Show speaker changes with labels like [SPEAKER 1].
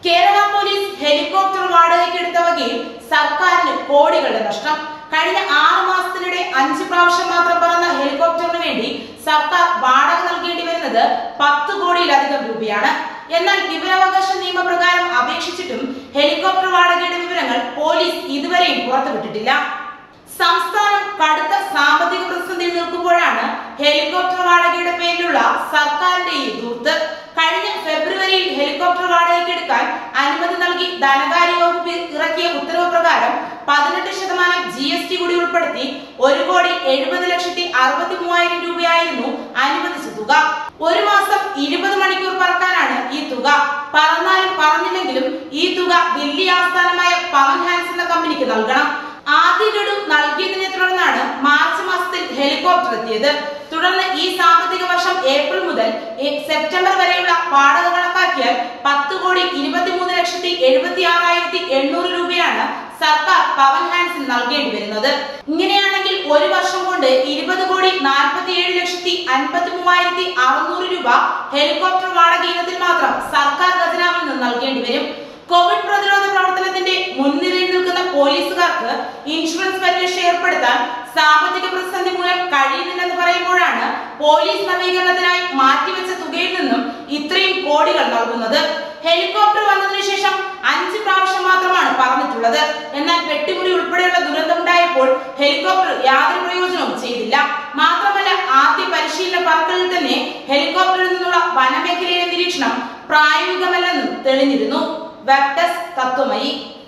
[SPEAKER 1] Kerala police helicopter വാടകയ്ക്ക് എടുത്ത വകയിൽ സർക്കാരിന് കോടികളുടെ നഷ്ടം കഴിഞ്ഞ ആറ് മാസത്തിനിടെ അഞ്ച് പ്രാവശ്യം മാത്രം പറന്ന ഹെലികോപ്റ്ററിന് വേണ്ടി സർക്കാർ വാടക നൽകേണ്ടി വരുന്നത് പത്ത് കോടിയിലധികം രൂപയാണ് എന്നാൽ വിവരാവകാശ നിയമപ്രകാരം അപേക്ഷിച്ചിട്ടും ഹെലികോപ്റ്റർ വാടകയുടെ വിവരങ്ങൾ പോലീസ് ഇതുവരെയും പുറത്തുവിട്ടിട്ടില്ല സംസ്ഥാനം കടുത്ത സാമ്പത്തിക പ്രതിസന്ധിയിൽ നിൽക്കുമ്പോഴാണ് ഹെലികോപ്റ്റർ വാടകയുടെ പേരിലുള്ള സർക്കാരിന്റെ ഈ ദൂർത്ത് കഴിഞ്ഞ ഫെബ്രുവരിയിൽ ഹെലികോപ്റ്റർ വാടകയ്ക്ക് എടുക്കാൻ അനുമതി നൽകി ധനകാര്യ വകുപ്പ് ഇറക്കിയ ഉത്തരവ് പ്രകാരം പതിനെട്ട് ശതമാനം ജി എസ് ടി കൂടി ഉൾപ്പെടുത്തി ഒരു കോടി എഴുപത് ലക്ഷത്തി അറുപത്തി മൂവായിരം രൂപയായിരുന്നു അനുവദിച്ച തുക ഒരു മാസം ഇരുപത് മണിക്കൂർ പറക്കാനാണ് ഈ തുക പറന്നാലും പറഞ്ഞില്ലെങ്കിലും ഈ തുക ദില്ലി ആസ്ഥാനമായ പവൻ ഹാൻസ് എന്ന കമ്പനിക്ക് നൽകണം ആദ്യ ഗഡു നൽകിയതിനെ തുടർന്നാണ് മാർച്ച് മാസത്തിൽ ഹെലികോപ്റ്റർ എത്തിയത് തുടർന്ന് ഈ സാമ്പത്തിക വർഷം ഏപ്രിൽ മുതൽ എ- സെപ്റ്റംബർ വരെയുള്ള വാടക കണക്കാക്കിയാൽ പത്ത് കോടി ഇരുപത്തിമൂന്ന് ലക്ഷത്തി എഴുപത്തി ആറായിരത്തി എണ്ണൂറ് രൂപയാണ് സർക്കാർ പവൻ ഹാൻസിന് നൽകേണ്ടി വരുന്നത് ഇങ്ങനെയാണെങ്കിൽ ഒരു വർഷം കൊണ്ട് ഇരുപത് കോടി നാൽപ്പത്തി ഏഴ് ലക്ഷത്തി അൻപത്തി മൂവായിരത്തി അറുന്നൂറ് രൂപ ഹെലികോപ്റ്റർ വാടക ഇനത്തിൽ മാത്രം സർക്കാർ ഖജനാവിൽ നിന്ന് നൽകേണ്ടി വരും കോവിഡ് പ്രതിരോധ പ്രവർത്തനത്തിന്റെ മുൻനിരയിൽ നിൽക്കുന്ന പോലീസുകാർക്ക് ഇൻഷുറൻസ് പരിരക്ഷ ഏർപ്പെടുത്താൻ സാമ്പത്തിക പ്രതിസന്ധി മൂലം കഴിയുന്നില്ലെന്ന് പറയുമ്പോഴാണ് പോലീസ് നവീകരണത്തിനായി മാറ്റിവെച്ച തുകയിൽ നിന്നും ഇത്രയും കോടികൾ നൽകുന്നത് ഹെലികോപ്റ്റർ വന്നതിനു ശേഷം അഞ്ച് പ്രാവശ്യം മാത്രമാണ് പറഞ്ഞിട്ടുള്ളത് എന്നാൽ വെട്ടിമുറി ഉൾപ്പെടെയുള്ള ദുരന്തമുണ്ടായപ്പോൾ ഹെലികോപ്റ്റർ യാതൊരു പ്രയോജനവും ചെയ്തില്ല മാത്രമല്ല ആദ്യ പരിശീലന പറക്കലിൽ തന്നെ ഹെലികോപ്റ്ററിൽ നിന്നുള്ള വനമേഖലയിലെ നിരീക്ഷണം പ്രായോഗികമല്ലെന്നും തെളിഞ്ഞിരുന്നു വെബ് ഡെസ്ക് തത്വമയി